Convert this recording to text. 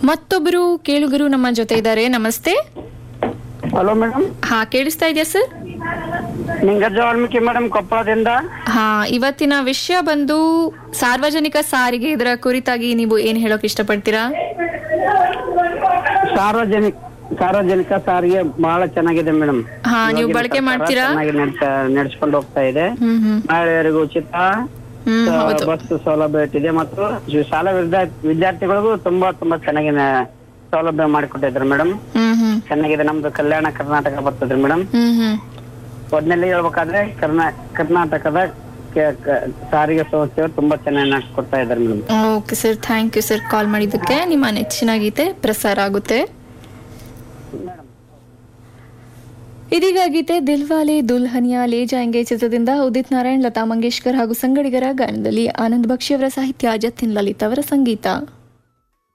ಮತ್ತೊಬ್ಬರು ಕೇಳುಗರು ನಮ್ಮ ಜೊತೆ ಇದ್ದಾರೆ ನಮಸ್ತೆ ಹಲೋ ಮೇಡಮ್ ಹಾ ಕೇಳಿಸ್ತಾ ಇದೆಯಾ ಸರ್ ನಿಂಗಜ್ಜ ವಾಲ್ಮೀಕಿ ಮೇಡಮ್ ಕೊಪ್ಪಳದಿಂದ ಹಾ ಇವತ್ತಿನ ವಿಷಯ ಬಂದು ಸಾರ್ವಜನಿಕ ಸಾರಿಗೆ ಇದರ ಕುರಿತಾಗಿ ನೀವು ಏನ್ ಹೇಳೋಕ್ ಇಷ್ಟಪಡ್ತೀರಾ ಸಾರ್ವಜನಿಕ ಸಾರ್ವಜನಿಕ ಸಾರಿಗೆ ಬಹಳ ಚೆನ್ನಾಗಿದೆ ಮೇಡಮ್ ಹಾ, ನೀವು ಬಳಕೆ ಮಾಡ್ತೀರಾ? ಚೆನ್ನಾಗಿ ನಡೆಸ್ಕೊಂಡು ಹೋಗ್ತಾ ಇದೆ ಹ್ಮ್ ಹ್ಮ್ ಮಹಿಳೆಯರಿಗೂ ಉಚಿತ ಹ್ಮ್ ಹೌದು ಬಸ್ ಸೌಲಭ್ಯ ಇಟ್ಟಿದೆ ಮತ್ತು ಜಿ- ಶಾಲಾ ವಿದ್ಯಾರ್ಥಿ ವಿದ್ಯಾರ್ಥಿಗಳಿಗೂ ತುಂಬಾ ತುಂಬಾ ಚೆನ್ನಾಗಿ ನ- ಸೌಲಭ್ಯ ಮಾಡಿಕೊಟ್ಟಿದ್ರು ಮೇಡಮ್ ಹ್ಮ್ ಹ್ಮ್ ಚೆನ್ನಾಗಿದೆ ನಮ್ದು ಕಲ್ಯಾಣ ಕರ್ನಾಟಕ ಬರ್ತದ್ರಿ ಮೇಡಮ್ ಹ್ಮ್ ಹ್ಮ್ ಒಟ್ನಲ್ಲಿ ಹೇಳ್ಬೇಕಾದ್ರೆ ಕರ್ನಾ ಕರ್ನಾಟಕದ ಕೆ- ಕ- ಸಾರಿಗೆ ಸಂಸ್ಥೆಯವರು ತುಂಬಾ ಚೆನ್ನಾಗಿ ನಡೆಸ್ಕೊಡ್ತಾ ಇದ್ದಾರೆ madam okay sir thank you sir call ಮಾಡಿದ್ದಕ್ಕೆ ನಿಮ್ಮ ನೆಚ್ಚಿನ ಗೀತೆ ಪ್ರಸಾರ ಆಗುತ್ತೆ ಇದೀಗ ಗೀತೆ ದಿಲ್ವಾಲೆ ದುಲ್ಹನಿಯಾ ಲೇ ಜಾಯಂಗೆ ಚಿತ್ರದಿಂದ ಉದಿತ್ ನಾರಾಯಣ್ ಲತಾ ಮಂಗೇಶ್ಕರ್ ಹಾಗೂ ಸಂಗಡಿಗರ ಗಾಯನದಲ್ಲಿ ಆನಂದ್ ಬಕ್ಷಿ ಅವರ ಸಾಹಿತ್ಯ ಜತಿನ್ ಲಲಿತ್ ಅವರ ಸಂಗೀತ